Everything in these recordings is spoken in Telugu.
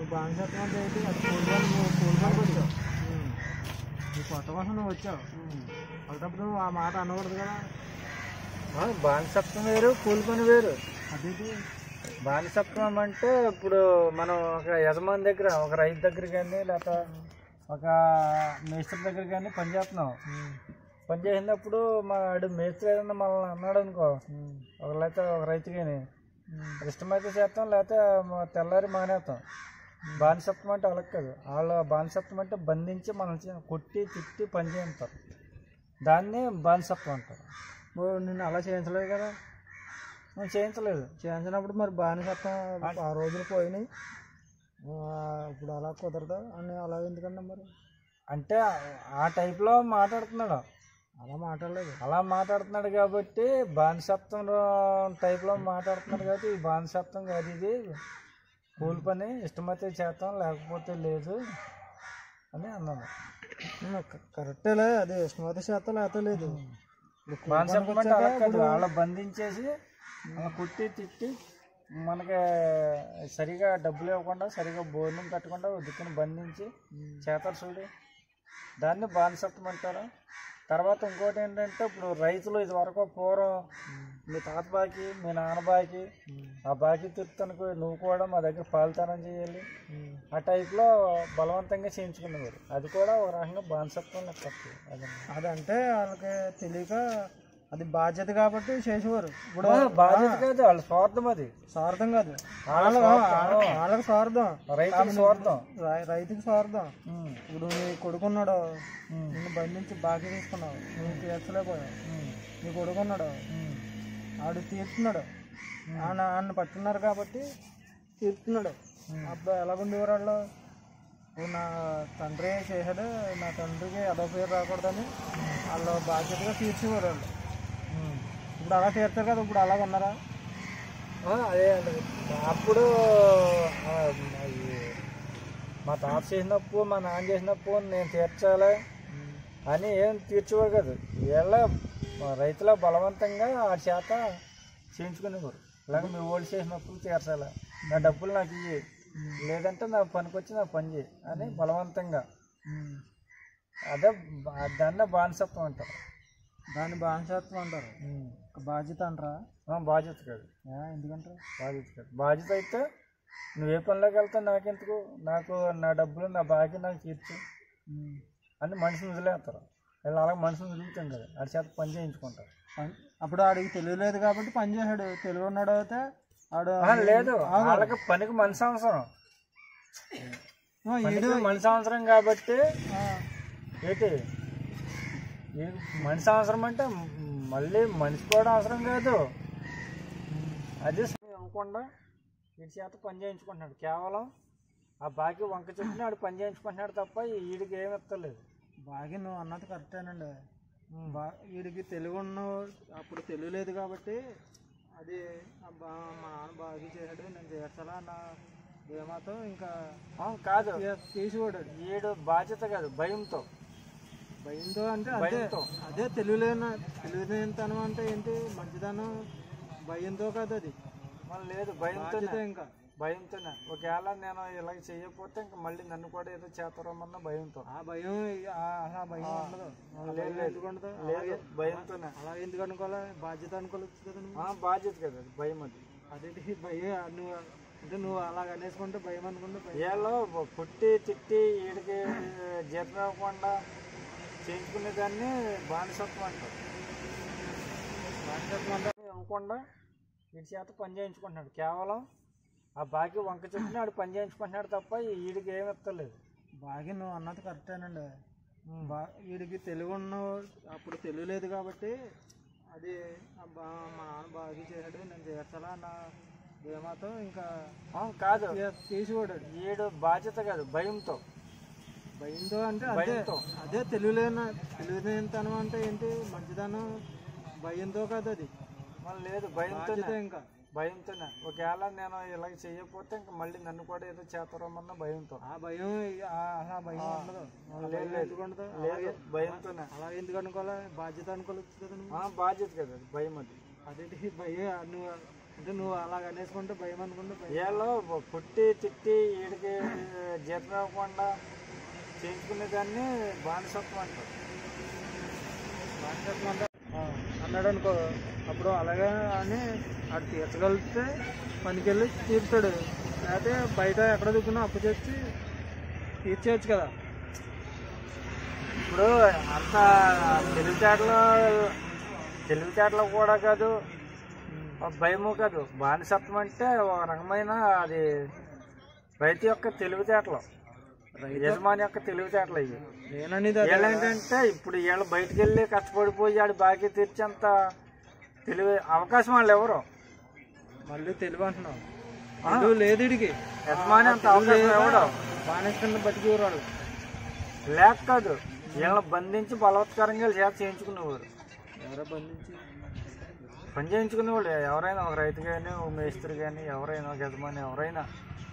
బానిసత్వం అంటే ఏంటి అది కూలిపని నువ్వు కూలిపనికి వచ్చావు నీ కొత్త కోసం నువ్వు వచ్చావు అలాంటప్పుడు నువ్వు ఆ మాట అనకూడదు కదా బానిసత్వం వేరు కూలి పని వేరు అదేంటి బానిసత్వం అంటే ఇప్పుడు మనం ఒక యజమాని దగ్గర ఒక రైతు దగ్గర కానీ లేకపోతే ఒక మేస్త్రి దగ్గర కానీ పని చేస్తున్నాం పని చేసినప్పుడు మా ఆడు మేస్త్రి ఏదన్నా మనల్ని అన్నాడు అనుకో ఒక లేకపోతే ఒక రైతు కానీ ఇష్టమైతే చేస్తాం లేకపోతే మా తెల్లారి మానేస్తాం బానిసత్వం అంటే అలా కాదు వాళ్ళ బానిసత్వం అంటే బంధించి మనం కొట్టి తిట్టి పని చేస్తారు దాన్ని బానిసత్వం అంటారు నువ్వు నిన్ను అలా చేయించలేదు కదా నువ్వు చేయించలేదు చేయించినప్పుడు మరి బానిసత్వం ఆ రోజులు పోయినాయి ఆ, ఇప్పుడు అలా కుదరదా అని అలా ఎందుకన్నా మరి అంటే ఆ టైప్లో మాట్లాడుతున్నాడు అలా మాట్లాడలేదు అలా మాట్లాడుతున్నాడు కాబట్టి బానిసత్వం టైప్లో మాట్లాడుతున్నాడు కాబట్టి ఈ బానిసత్వం కాదు ఇది కూలి పని ఇష్టమైతే చేస్తాం లేకపోతే లేదు అని అన్నాను ఉమ్, క- కరెక్టేలే అది ఇష్టమైతే చేస్తా లేకపోతే లేదు ఇప్పుడు కూలి బానిసత్వం పనికి అంటే అలా వచ్చాక కాదు వాళ్ళ బంధించేసి అలా కుట్టి తిట్టి మనకి సరిగా డబ్బులు ఇవ్వకుండా సరిగా భోజనం పెట్టకుండా దిక్కుని బంధించి చేతారు చూడు దాన్ని బానిసత్వం అంటారు తర్వాత ఇంకోటి ఏంటంటే ఇప్పుడు రైతులు ఇది వరకు పూర్వం మీ తాత బాకి మీ నాన్న బాకి ఆ బాకి తీర్తానికి నువ్వు కూడా మా దగ్గర పాలుతానం చేయాలి ఆ టైప్లో బలవంతంగా చేయించుకునేవారు అది కూడా ఒక రకంగా బానిసత్వం లెక్క అది అదంటే వాళ్ళకి తెలియక అది బాధ్యత కాబట్టి చేసేవారు ఇప్పుడు బాధ్యత కాదు వాళ్ళ స్వార్థం అది స్వార్థం కాదు వాళ్ళ వాళ్ళ- స్వార్థం. వాళ్ళ- వాళ్ళకి స్వార్థం రైతుకి స్వార్థం రై- రైతుకి స్వార్థం ఉమ్, ఇప్పుడు నీ కొడుకున్నాడు ఉమ్, నిన్ను బంధించి బాకీ తీసుకున్నావు నువ్వు తీర్చలేకపోయావు ఉమ్, నీ కొడుకున్నాడు ఉమ్, ఆడు తీర్చున్నాడు ఆయన ఆయన పట్టున్నారు కాబట్టి తీర్చున్నాడు అప్పుడు ఎలాగుండేవారు వాళ్ళు ఇప్పుడు నా తండ్రి చేశాడు నా తండ్రికి అదో పేరు రాకూడదని వాళ్ళు బాధ్యతగా తీర్చేవారు వాళ్ళు ఉమ్. ఇప్పుడు అలా తీర్చారు కదా ఇప్పుడు అలాగ ఉన్నారా ఆ, అదే అండి అప్పుడు ఆ, ఈ మా తాత చేసినప్పు మా నాన్న చేసినప్పు నేను తీర్చాలి అని ఏం తీర్చేవారు కాదు వీళ్ళ మా రైతుల బలవంతంగా ఆ చేత చేయించుకునేవారు ఇలాగ మీ ఓల్డ్ చేసినప్పుడు తీర్చాలి నా డబ్బులు నాకు ఇయ్యి లేదంటే నా పనికొచ్చి నా పని చేయి అని బలవంతంగా అదే బా- దాన్నే బానిసత్వం అంటారు దాన్ని బానిసత్వం అంటారు ఒక బాధ్యత అంటారా ఆ, బాధ్యత కాదు ఏ, ఎందుకంటారు బాధ్యత కాదు బాధ్యత అయితే నువ్వు ఏ పనిలోకి వెళ్తావు నాకెందుకు నాకు నా డబ్బులు నా బాకీ నాకు తీర్చు అని మనిషిని వదిలేస్తారు వీళ్ళు అలాగే మనిషిని వదులుతాం కదా ఆడి చేత పని చేయించుకుంటారు పని- అప్పుడు ఆడికి తెలియలేదు కాబట్టి పని చేశాడు తెలివి ఉన్నాడు అయితే ఆడు ఆ, లేదు వాళ్ళకి పనికి మనిషి అవసరం ఆ, ఈడు పనికి మనిషి అవసరం కాబట్టి ఆ, ఏంటి ఈ మనిషి అవసరం అంటే మ్, మళ్ళీ మనిషి కూడా అవసరం కాదు అదే ఇవ్వకుండా వీడి చేత పని చేయించుకుంటున్నాడు కేవలం ఆ బాకీ వంక చెప్పుని ఆడు పని చేయించుకుంటున్నాడు తప్ప వీడికి ఏమి ఇస్తలేదు బాగా నువ్వు అన్నది కరెక్టేనండి బా వీడికి తెలుగు ఉన్న అప్పుడు తెలియలేదు కాబట్టి అది అబ్బా మా నాన్న బాగా చేశాడు నేను చేర్చాలా అన్న ధీమాతో ఇంకా అవును కాదు తీ- తీసివాడు వీడు బాధ్యత కాదు భయంతో భయంతో అంటే అదే భయంతో. అదే తెలివిలేన తెలివిలేనితనం అంటే ఏంటి మంచిదనం భయంతో కాదు అది మన లేదు భయంతోనే బాధ్యత ఇంకా భయంతోనే ఒకవేళ నేను ఇలాగ చేయకపోతే ఇంకా మళ్ళీ నన్ను కూడా ఏదో చేస్తారమన్న భయంతో ఆ భయం ఆ- అలా భయం ఉండదు ఆ లేదు, భయం లేదు. ఎందుకు ఉండదు లేదు భయంతోనే అలా ఎందుకు అనుకోవాలి బాధ్యత అనుకోవచ్చు కదా నువ్వు ఆ, బాధ్యత కదా అది భయం అది అదేంటి భయం నువ్వు అంటే నువ్వు అలాగ అనేసుకుంటే భయం అనుకుంటే భయం వీళ్ళు పుట్టి తిట్టి వీడికి జీతం ఇవ్వకుండా చేయించుకునే దాన్ని బానిసత్వం అంటారు బానిసత్వం అంటే ఇవ్వకుండా వీడి చేత పని చేయించుకుంటున్నాడు కేవలం ఆ బాకీ వంక చెప్పుని ఆడు పని చేయించుకుంటున్నాడు తప్ప వీడికి ఏమి ఇస్తలేదు బాగా నువ్వు అన్నది కరెక్టేనండి బా వీడికి తెలుగు ఉన్న అప్పుడు తెలియలేదు కాబట్టి అది అబ్బా మా నాన్న బాగా చేశాడు నేను చేర్చాలా అన్న ధీమాతో ఇంకా అవును కాదు తీ- తీసివాడు వీడు బాధ్యత కాదు భయంతో భయంతో అంటే అదే భయంతో. అదే తెలివిలేన తెలివిలేనితనం అంటే ఏంటి మంచిదనం భయంతో కాదు అది మన లేదు భయంతోనే బాధ్యత ఇంకా భయంతోనే ఒకవేళ నేను ఇలాగ చేయకపోతే ఇంకా మళ్ళీ నన్ను కూడా ఏదో చేస్తారమన్న భయంతో ఆ భయం ఆ- అలా భయం ఉండదు ఆ లేదు, భయం లేదు. ఎందుకు ఉండదు లేదు భయంతోనే అలా ఎందుకు అనుకోవాలి బాధ్యత అనుకోవచ్చు కదా నువ్వు ఆ, బాధ్యత కదా అది భయం అది అదేంటి భయం నువ్వు అంటే నువ్వు అలాగ అనేసుకుంటే భయం అనుకుంటే భయం వీళ్ళు పుట్టి తిట్టి వీడికి జీతం ఇవ్వకుండా చేయించుకునే దాన్ని బానిసత్వం అంటారు బానిసత్వం ఆ, అన్నాడు అనుకో అప్పుడు అలాగే అని అది తీర్చగలిగితే పనికెళ్ళి తీర్చాడు లేకపోతే బయట ఎక్కడ దిక్కున్నా అప్పు చేసి తీర్చేయచ్చు కదా ఇప్పుడు అంత తెలివితేటలు తెలివితేటలు కూడా కాదు ఒక భయము కాదు బానిసత్వం అంటే ఒక రకమైన అది రైతు యొక్క తెలివితేటలు యజమాని యొక్క తెలివితేటలు ఇవి నేననేది అదే వీళ్ళు కదా. ఏంటంటే ఇప్పుడు వీళ్ళు బయటికి వెళ్ళి కష్టపడిపోయి ఆడు బాకీ తీర్చేంత తెలివి అవకాశం వాళ్ళు ఎవరు మళ్ళీ తెలివి అంటున్నావు తెలివి లేదు ఇడికి యజమాని అంత అవకాశం ఎవడు బానిస కింద బతికేవారు వాళ్ళు లేక కాదు వీళ్ళని బంధించి బలవత్కరంగా చేత చేయించుకునేవారు ఎవరో బంధించి పని చేయించుకునేవాళ్ళు ఎవరైనా ఒక రైతు కానీ ఒక మేస్త్రి కానీ ఎవరైనా ఒక యజమాని ఎవరైనా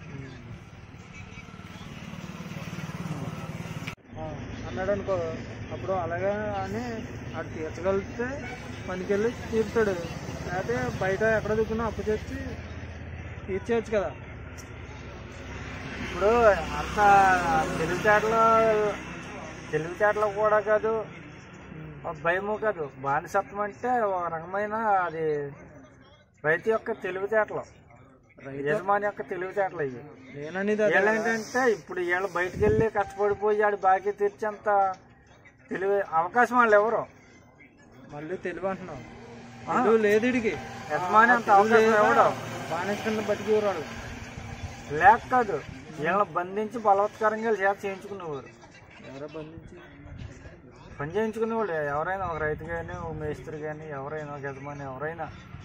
ఆ, అన్నాడు అనుకో అప్పుడు అలాగే అని అది తీర్చగలిగితే పనికెళ్ళి తీర్చాడు లేకపోతే బయట ఎక్కడ దిక్కున్నా అప్పు చేసి తీర్చేయచ్చు కదా ఇప్పుడు అంత తెలివితేటలు తెలివితేటలు కూడా కాదు ఒక భయము కాదు బానిసత్వం అంటే ఒక రకమైన అది రైతు యొక్క తెలివితేటలు యజమాని యొక్క తెలివితేటలు ఇవి నేననేది అదే వీళ్ళు కదా. ఏంటంటే ఇప్పుడు వీళ్ళు బయటికి వెళ్ళి కష్టపడిపోయి ఆడు బాకీ తీర్చేంత తెలివి అవకాశం వాళ్ళు ఎవరు మళ్ళీ తెలివి అంటున్నావు తెలివి లేదు ఇడికి యజమాని అంత అవకాశం ఎవడు బానిస కింద బతికేవారు వాళ్ళు లేక కాదు వీళ్ళని బంధించి బలవత్కరంగా చేత చేయించుకునేవారు ఎవరో బంధించి పని చేయించుకునేవాళ్ళు ఎవరైనా ఒక రైతు కానీ ఒక మేస్త్రి కానీ ఎవరైనా ఒక యజమాని ఎవరైనా